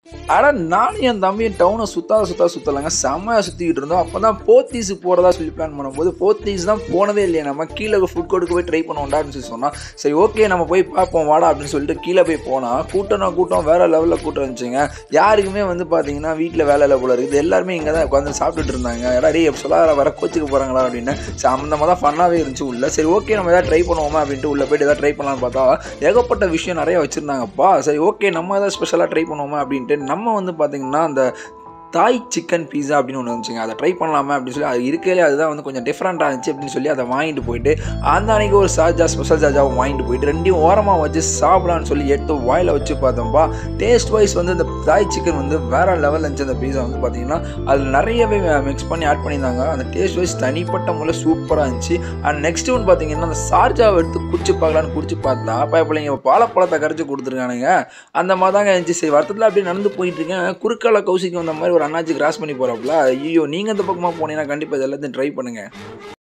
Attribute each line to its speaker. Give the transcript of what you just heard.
Speaker 1: ஆனால் நானும் என் தம்பியும் டவுனை சுத்தாத சுத்தா சுற்றலைங்க செம்மையாக சுற்றிக்கிட்டு இருந்தோம் அப்போ தான் போத்தீஸ் போகிறதா சொல்லி பிளான் பண்ணும்போது போத்தீஸ் தான் போனதே இல்லையா நம்ம கீழே ஃபுட் கோர்ட்டுக்கு போய் ட்ரை பண்ணுவோம்டா அப்படின்னு சொல்லி சொன்னோம் சரி ஓகே நம்ம போய் பார்ப்போம் வாடா அப்படின்னு சொல்லிட்டு கீழே போய் போனால் கூட்டம்னா கூட்டம் வேறு லெவலில் கூட்டம் இருந்துச்சுங்க யாருக்குமே வந்து பார்த்தீங்கன்னா வீட்டில் வேலை இல்லை போல இருக்குது எல்லாருமே இங்கே தான் உட்காந்து சாப்பிட்டுட்டு இருந்தாங்க ஏடா டேய் எப்போ சொல்லாத வர கோச்சுக்கு போகிறாங்களா அப்படின்னு சரி அந்த மாதிரி தான் ஃபன்னாகவே இருந்துச்சு உள்ள சரி ஓகே நம்ம எதாவது ட்ரை பண்ணுவோமா அப்படின்ட்டு உள்ள போயிட்டு எதாவது ட்ரை பண்ணலாம்னு பார்த்தா ஏகப்பட்ட விஷயம் நிறைய வச்சுருந்தாங்கப்பா சரி ஓகே நம்ம எதாவது ஸ்பெஷலாக ட்ரை பண்ணுவோமா அப்படின்ட்டு நம்ம வந்து பார்த்திங்கன்னா அந்த தாய் சிக்கன் பீஸா அப்படின்னு ஒன்று வந்துச்சுங்க அதை ட்ரை பண்ணலாமா அப்படின்னு சொல்லி அது இருக்கையிலே அதுதான் வந்து கொஞ்சம் டிஃப்ரெண்ட்டாக இருந்துச்சு அப்படின்னு சொல்லி அதை வாங்கிட்டு போயிட்டு அந்த அன்னைக்கு ஒரு சார்ஜா ஸ்பெஷல் சார்ஜாவும் வாங்கிட்டு போயிட்டு ரெண்டையும் ஓரமாக வச்சு சாப்பிடலான்னு சொல்லி எடுத்து வாயில் வச்சு பார்த்தோம்ப்பா டேஸ்ட் வைஸ் வந்து இந்த தாய் சிக்கன் வந்து வேறு லெவலில் இருந்துச்சு அந்த பீஸா வந்து பார்த்தீங்கன்னா அதில் நிறையவே மிக்ஸ் பண்ணி ஆட் பண்ணியிருந்தாங்க அந்த டேஸ்ட் வைஸ் தனிப்பட்ட முறை சூப்பராக இருந்துச்சு அண்ட் நெக்ஸ்ட் ஒன்று பார்த்தீங்கன்னா அந்த சார்ஜாவை எடுத்து குடிச்சு பார்க்கலான்னு குடிச்சு பார்த்தா பிள்ளைங்க வாழைப்பழத்தை கரைச்சி கொடுத்துருக்கானுங்க அந்த மாதிரி தாங்க இருந்துச்சு சரி வருத்தத்தில் அப்படியே நடந்து போயிட்டு இருக்கேன் குறுக்கால கௌசிக்கு வந்த மாதிரி ஒரு அண்ணாச்சி கிராஸ் பண்ணி போகிறாப்புல ஐயோ நீங்கள் இந்த பக்கமாக போனீங்கன்னா கண்டிப்பாக இது எல்லாத்தையும் ட்ரை பண்ணுங்கள்